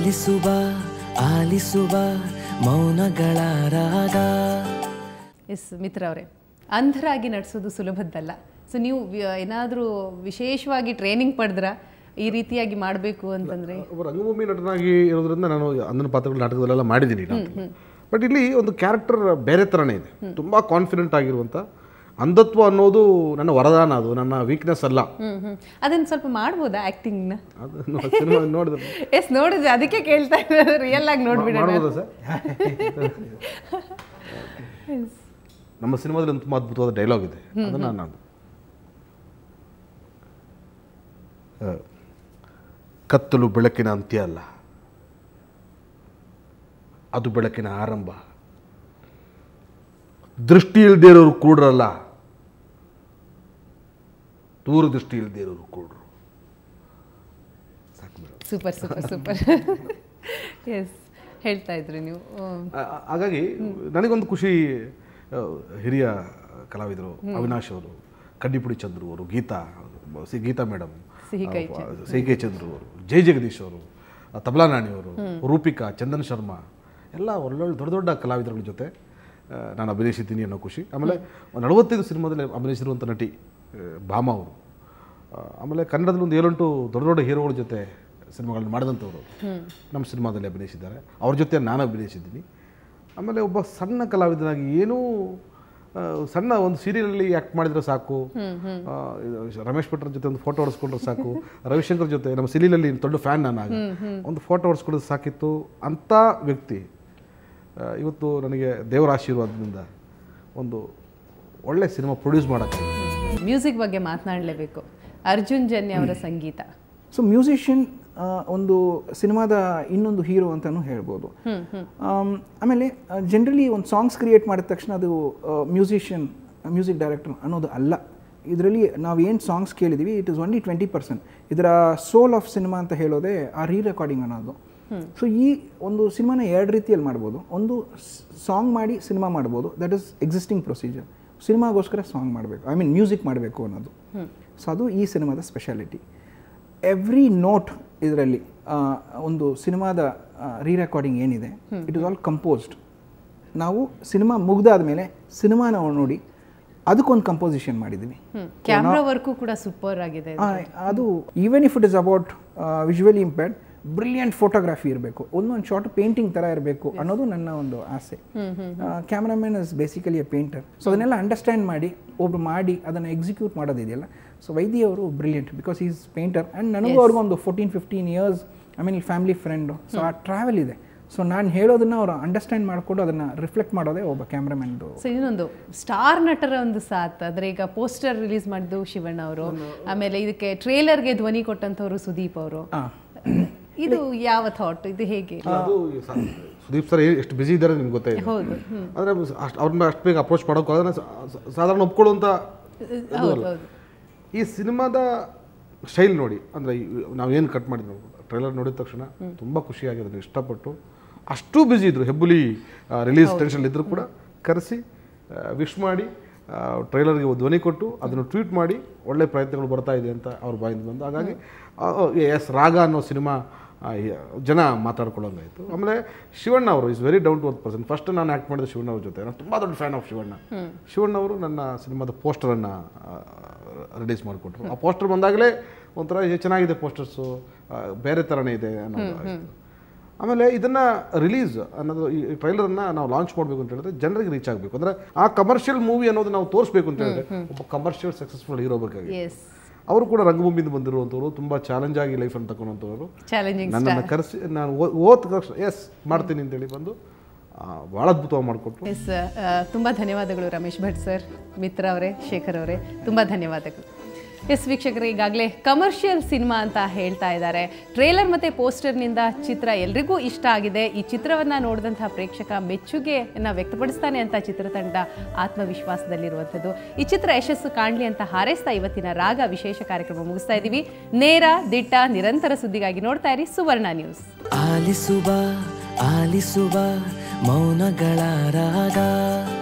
ಆಲಿಸುವ ಆಲಿಸುವ ಮೌನಗಳ ರಾಗ ಎಸ್ ಮಿತ್ರ ಅವರೇ ಅಂಧರಾಗಿ ನಡೆಸೋದು ಸುಲಭದ್ದಲ್ಲ ಸೊ ನೀವು ಏನಾದರೂ ವಿಶೇಷವಾಗಿ ಟ್ರೈನಿಂಗ್ ಪಡೆದ್ರ ಈ ರೀತಿಯಾಗಿ ಮಾಡಬೇಕು ಅಂತಂದ್ರೆ ಒಬ್ಬ ರಂಗಭೂಮಿ ನಟನಾಗಿ ಇರೋದ್ರಿಂದ ನಾನು ಅಂದನ ಪಾತ್ರಗಳು ನಾಟಕದಲ್ಲೆಲ್ಲ ಮಾಡಿದ್ದೀನಿ ನಾನು ಬಟ್ ಇಲ್ಲಿ ಒಂದು ಕ್ಯಾರೆಕ್ಟರ್ ಬೇರೆ ಥರನೇ ಇದೆ ತುಂಬ ಕಾನ್ಫಿಡೆಂಟ್ ಆಗಿರುವಂಥ ಅಂಧತ್ವ ಅನ್ನೋದು ನನ್ನ ವರದಾನ ಅದು ನನ್ನ ವೀಕ್ನೆಸ್ ಅಲ್ಲ ಹ್ಮ್ ಹ್ಮ್ ಅದನ್ನ ಸ್ವಲ್ಪ ಮಾಡ್ಬೋದಾ ಆ್ಯಕ್ಟಿಂಗ್ನ ಅದು ಸಿನಿಮಾ ನೋಡಿದ್ರೆ ಎಸ್ ನೋಡಿದ್ವಿ ಅದಕ್ಕೆ ಕೇಳ್ತಾ ಇರೋದು ರಿಯಲ್ ಆಗಿ ನೋಡ್ಬಿಡೋಣ ಮಾಡ್ಬೋದಾ ಸರ್ ನಮ್ಮ ಸಿನಿಮಾದಲ್ಲಿ ಒಂದು ತುಂಬ ಅದ್ಭುತವಾದ ಡೈಲಾಗ್ ಇದೆ ಅದನ್ನು ನಾನು ಆ, ಕತ್ತಲು ಬೆಳಕಿನ ಅಂತ್ಯ ಅಲ್ಲ ಅದು ಬೆಳಕಿನ ಆರಂಭ ದೃಷ್ಟಿ ಇಲ್ಲದೆ ಇರೋರು ಕೂಡ್ರಲ್ಲ ದೂರದೃಷ್ಟಿ ಇಲ್ಲದೆ ಇರೋರು ಕೂಡ್ರು ಸಾಕು madam super super super yes ಹೇಳ್ತಾ ಇದ್ರಿ ನೀವು ಹ್ಮ್. ಆ- ಆ- ಹಾಗಾಗಿ ನನಗೊಂದು ಖುಷಿ ಆ, ಹಿರಿಯ ಕಲಾವಿದರು ಅವಿನಾಶ್ ಅವರು ಕಡ್ಡಿಪುಡಿ ಚಂದ್ರು ಅವರು ಗೀತಾ ಸಿ ಗೀತಾ ಮೇಡಮ್ ಸಿಹಿಕೈ ಸಿಹಿಕೈ ಚಂದ್ರು ಅವರು ಜೈ ಜಗದೀಶ್ ಅವರು ಆ, ತಬಲಾ ನಾಣಿ ಅವರು ರೂಪಿಕಾ ಚಂದನ್ ಶರ್ಮಾ ಎಲ್ಲ ಒಳ್ಳೊಳ್ಳೆ ದೊಡ್ಡ ದೊಡ್ಡ ಕಲಾವಿದರುಗಳ ಜೊತೆ ಆ, ನಾನು ಅಭಿನಯಿಸಿದ್ದೀನಿ ಅನ್ನೋ ಖುಷಿ ಆಮೇಲೆ ಒಂದು ನಲವತ್ತೈದು ಸಿನಿಮಾದಲ್ಲಿ ಅಭಿನಯಿಸಿರುವಂಥ ನಟಿ ಆ, ಭಾಮ ಅವರು ಆ, ಆಮೇಲೆ ಕನ್ನಡದಲ್ಲಿ ಒಂದು ಏಳೆಂಟು ದೊಡ್ಡ ದೊಡ್ಡ ಹೀರೋಗಳ ಜೊತೆ ಸಿನಿಮಾಗಳನ್ನ ಮಾಡಿದಂಥವ್ರು ನಮ್ಮ ಸಿನಿಮಾದಲ್ಲಿ ಅಭಿನಯಿಸಿದ್ದಾರೆ ಅವ್ರ ಜೊತೆ ನಾನು ಅಭಿನಯಿಸಿದ್ದೀನಿ ಆಮೇಲೆ ಒಬ್ಬ ಸಣ್ಣ ಕಲಾವಿದನಾಗಿ ಏನೂ ಆ, ಸಣ್ಣ ಒಂದು ಸೀರಿಯಲಲ್ಲಿ ಆ್ಯಕ್ಟ್ ಮಾಡಿದ್ರೆ ಸಾಕು ಆ, ಇದು ರಮೇಶ್ ಭಟ್ರ ಜೊತೆ ಒಂದು ಫೋಟೋ ಹೊಡೆಸ್ಕೊಂಡ್ರೆ ಸಾಕು ರವಿಶಂಕರ್ ಜೊತೆ ನಮ್ಮ ಸಿಲಿಲಲ್ಲಿ ದೊಡ್ಡ ಫ್ಯಾನ್ ನಾನು ಆಗ ಒಂದು ಫೋಟೋ ಹೊಡೆಸ್ಕೊಂಡ್ರೆ ಸಾಕಿತ್ತು ಅಂಥ ವ್ಯಕ್ತಿ ಆ, ಇವತ್ತು ನನಗೆ ದೇವರ ಆಶೀರ್ವಾದದಿಂದ ಒಂದು ಒಳ್ಳೆ ಸಿನಿಮಾ ಪ್ರೊಡ್ಯೂಸ್ ಮಾಡೋಕ್ಕೆ ಮ್ಯೂಸಿಕ್ ಬಗ್ಗೆ ಮಾತನಾಡಲೇಬೇಕು ಅರ್ಜುನ್ ಜನ್ಯ ಅವರ ಸಂಗೀತ ಸೊ ಮ್ಯೂಸಿಷಿಯನ್ ಒಂದು ಸಿನಿಮಾದ ಇನ್ನೊಂದು ಹೀರೋ ಅಂತಲೂ ಹೇಳ್ಬೋದು ಆಮ್, ಆಮೇಲೆ ಜನರಲಿ ಒಂದು ಸಾಂಗ್ಸ್ ಕ್ರಿಯೇಟ್ ಮಾಡಿದ ತಕ್ಷಣ ಅದು ಮ್ಯೂಸಿಷಿಯನ್ ಮ್ಯೂಸಿಕ್ ಡೈರೆಕ್ಟರ್ ಅನ್ನೋದು ಅಲ್ಲ ಇದರಲ್ಲಿ ನಾವು ಏನು ಸಾಂಗ್ಸ್ ಕೇಳಿದ್ದೀವಿ it is only twenty percent ಇದರ ಸೋಲ್ ಆಫ್ ಸಿನಿಮಾ ಅಂತ ಹೇಳೋದೇ ಆ ರೀ ರೆಕಾರ್ಡಿಂಗ್ ಅನ್ನೋದು ಸೊ ಈ ಒಂದು ಸಿನಿಮಾನ ಎರಡು ರೀತಿಯಲ್ಲಿ ಮಾಡ್ಬೋದು ಒಂದು ಸಾಂಗ್ ಮಾಡಿ ಸಿನಿಮಾ ಮಾಡ್ಬೋದು ದಟ್ ಇಸ್ ಎಕ್ಸಿಸ್ಟಿಂಗ್ ಪ್ರೊಸೀಜರ್ ಸಿನಿಮಾಗೋಸ್ಕರ ಸಾಂಗ್ ಮಾಡಬೇಕು ಐ ಮೀನ್ ಮ್ಯೂಸಿಕ್ ಮಾಡಬೇಕು ಅನ್ನೋದು ಸೊ ಅದು ಈ ಸಿನಿಮಾದ ಸ್ಪೆಷಾಲಿಟಿ ಎವ್ರಿ ನೋಟ್ ಇದರಲ್ಲಿ ಒಂದು ಸಿನಿಮಾದ ರೀ ರೆಕಾರ್ಡಿಂಗ್ ಏನಿದೆ ಇಟ್ ಇಸ್ ಆಲ್ ಕಂಪೋಸ್ಡ್ ನಾವು ಸಿನಿಮಾ ಮುಗ್ದಾದ ಮೇಲೆ ಸಿನಿಮಾನ ನೋಡಿ ಅದಕ್ಕೊಂದು ಕಂಪೋಸಿಷನ್ ಮಾಡಿದ್ದೀವಿ ಕ್ಯಾಮ್ರಾ ವರ್ಕು ಕೂಡ ಸೂಪರ್ ಆಗಿದೆ ಆ, ಅದು even if it is about visually impaired brilliant photography ಇರಬೇಕು ಒಂದೊಂದು ಶಾರ್ಟ್ ಪೇಂಟಿಂಗ್ ಥರ ಇರಬೇಕು ಅನ್ನೋದು ನನ್ನ ಒಂದು ಆಸೆ cameraman is basically a painter so ಅದನ್ನೆಲ್ಲ ಅಂಡರ್ಸ್ಟ್ಯಾಂಡ್ ಮಾಡಿ ಒಬ್ರು ಮಾಡಿ ಅದನ್ನು ಎಕ್ಸಿಕ್ಯೂಟ್ ಮಾಡೋದಿದೆಯಲ್ಲ ಸೊ ವೈದ್ಯ ಅವರು brilliant because is painter and ನನಗೂ ಅವ್ರಿಗೂ ಒಂದು fourteen fifteen years I mean family friend so ಆ ಟ್ರಾವೆಲ್ ಇದೆ ಸೊ ನಾನು ಹೇಳೋದನ್ನ ಅವರು ಅಂಡರ್ಸ್ಟ್ಯಾಂಡ್ ಮಾಡಿಕೊಂಡು ಅದನ್ನು ರಿಫ್ಲೆಕ್ಟ್ ಮಾಡೋದೇ ಒಬ್ಬ ಕ್ಯಾಮ್ರಾಮನ್ದು ಸೊ ಇನ್ನೊಂದು ಸ್ಟಾರ್ ನಟರ ಒಂದು ಸಾಥ್ ಅಂದ್ರೆ ಈಗ ಪೋಸ್ಟರ್ ರಿಲೀಸ್ ಮಾಡಿದ್ದು ಶಿವಣ್ಣ ಅವರು ಆಮೇಲೆ ಇದಕ್ಕೆ ಟ್ರೇಲರ್ಗೆ ಧ್ವನಿ ಕೊಟ್ಟಂತವ್ರು ಸುದೀಪ್ ಅವರು ಇದು ಯಾವ ಥಾಟ್ ಇದು ಹೇಗೆ ಅದು ಸ- ಸುದೀಪ್ ಸರ್ ಎಷ್ಟು ಬಿಸಿ ಇದ್ದಾರೆ ನಿಮ್ಗೆ ಗೊತ್ತೇ ಇದೆ ಹೌದು ಅಂದರೆ ಅಷ್ಟು ಅವ್ರನ್ನ ಅಷ್ಟು ಬೇಗ ಅಪ್ರೋಚ್ ಮಾಡೋಕೆ ಅದನ್ನ ಸಾಧಾರಣ ಒಪ್ಕೊಳ್ಳುವಂಥ ಇದು ಹೌದು ಅಲ್ಲ. ಹೌದು ಈ ಸಿನಿಮಾದ ಸ್ಟೈಲ್ ನೋಡಿ ಅಂದರೆ ನಾವೇನು ಕಟ್ ಮಾಡಿದ್ವಿ ನಾವು ಟ್ರೈಲರ್ ನೋಡಿದ ತಕ್ಷಣ ತುಂಬ ಖುಷಿಯಾಗಿದೆ ಅದನ್ನ ಇಷ್ಟಪಟ್ಟು ಅಷ್ಟು ಬ್ಯುಸಿ ಇದ್ರು ಹೆಬ್ಬುಲಿ ರಿಲೀಸ್ ಟೆನ್ಷನ್ ಇದ್ದರೂ ಕೂಡ ಕರೆಸಿ ವಿಶ್ ಮಾಡಿ ಟ್ರೈಲರ್ಗೆ ಧ್ವನಿ ಕೊಟ್ಟು ಅದನ್ನು ಟ್ವೀಟ್ ಮಾಡಿ ಒಳ್ಳೆ ಪ್ರಯತ್ನಗಳು ಬರ್ತಾ ಇದೆ ಅಂತ ಅವ್ರ ಬಾಯಿಂದ ಬಂದು ಹಾಗಾಗಿ ಎಸ್ ರಾಗ ಅನ್ನೋ ಸಿನಿಮಾ ಆ, ಯ- ಜನ ಮಾತಾಡ್ಕೊಳ್ಳೋಂಗಾಯಿತು ಆಮೇಲೆ ಶಿವಣ್ಣ ಅವರು is very down to earth person first ನಾನು ಆ್ಯಕ್ಟ್ ಮಾಡಿದ ಶಿವಣ್ಣ ಅವ್ರ ಜೊತೆ ನಾನು ತುಂಬ ದೊಡ್ಡ ಫ್ಯಾನ್ ಆಫ್ ಶಿವಣ್ಣ ಶಿವಣ್ಣ ಅವರು ನನ್ನ ಸಿನಿಮಾದ ಪೋಸ್ಟರನ್ನು ರಿಲೀಸ್ ಮಾಡಿಕೊಟ್ರು ಆ ಪೋಸ್ಟರ್ ಬಂದಾಗಲೇ ಒಂಥರ ಇದು ಚೆನ್ನಾಗಿದೆ ಪೋಸ್ಟರ್ಸು ಬೇರೆ ಥರನೇ ಇದೆ ಅನ್ನೋದು ಆಯ್ತು. ಆಮೇಲೆ ಇದನ್ನು ರಿಲೀಸ್ ಅನ್ನೋದು ಈ ಟ್ರೈಲರನ್ನು ನಾವು ಲಾಂಚ್ ಮಾಡಬೇಕು ಅಂತ ಹೇಳಿದ್ರೆ ಜನರಿಗೆ ರೀಚ್ ಆಗಬೇಕು ಅಂದರೆ ಆ ಕಮರ್ಷಿಯಲ್ ಮೂವಿ ಅನ್ನೋದು ನಾವು ತೋರಿಸ್ಬೇಕು ಅಂತ ಹೇಳಿದ್ರೆ ಒಬ್ಬ ಕಮರ್ಷಿಯಲ್ ಸಕ್ಸಸ್ಫುಲ್ ಹೀರೋ ಬೇಕಾಗಿ ಎಸ್ ಅವರು ಕೂಡ ರಂಗಭೂಮಿಯಿಂದ ಬಂದಿರುವಂಥವ್ರು ತುಂಬ ಚಾಲೆಂಜ್ ಆಗಿ ಲೈಫನ್ನು ತಗೊಂಡಂಥವ್ರು ಚಾಲೆಂಜಿಂಗ್ ನನ್ನನ್ನು ಕರೆಸಿ ನಾನು ಓ- ಓದ್ ತಕ್ಷಣ ಎಸ್ ಮಾಡ್ತೀನಿ ಅಂತೇಳಿ ಬಂದು ಆ, ಭಾಳ ಅದ್ಭುತವಾಗಿ ಮಾಡಿಕೊಟ್ರು ಎಸ್ ತುಂಬ ಧನ್ಯವಾದಗಳು ರಮೇಶ್ ಭಟ್ ಸರ್ ಮಿತ್ರ ಅವರೇ ಶೇಖರ್ ಅವರೇ ತುಂಬ ಧನ್ಯವಾದಗಳು ಎಸ್ ವೀಕ್ಷಕರೇ ಈಗಾಗಲೇ ಕಮರ್ಷಿಯಲ್ ಸಿನಿಮಾ ಅಂತ ಹೇಳ್ತಾ ಇದ್ದಾರೆ ಟ್ರೇಲರ್ ಮತ್ತು ಪೋಸ್ಟರ್ನಿಂದ ಚಿತ್ರ ಎಲ್ರಿಗೂ ಇಷ್ಟ ಆಗಿದೆ ಈ ಚಿತ್ರವನ್ನು ನೋಡಿದಂತಹ ಪ್ರೇಕ್ಷಕ ಮೆಚ್ಚುಗೆಯನ್ನು ವ್ಯಕ್ತಪಡಿಸ್ತಾನೆ ಅಂತ ಚಿತ್ರತಂಡ ಆತ್ಮವಿಶ್ವಾಸದಲ್ಲಿರುವಂಥದ್ದು ಈ ಚಿತ್ರ ಯಶಸ್ಸು ಕಾಣಲಿ ಅಂತ ಹಾರೈಸ್ತಾ ಇವತ್ತಿನ ರಾಗ ವಿಶೇಷ ಕಾರ್ಯಕ್ರಮ ಮುಗಿಸ್ತಾ ಇದ್ದೀವಿ ನೇರ ದಿಟ್ಟ ನಿರಂತರ ಸುದ್ದಿಗಾಗಿ ನೋಡ್ತಾ ಇರಿ ಸುವರ್ಣ ನ್ಯೂಸ್ ಆಲಿಸುವ ಆಲಿಸುವ ಮೌನಗಳ ರಾಗ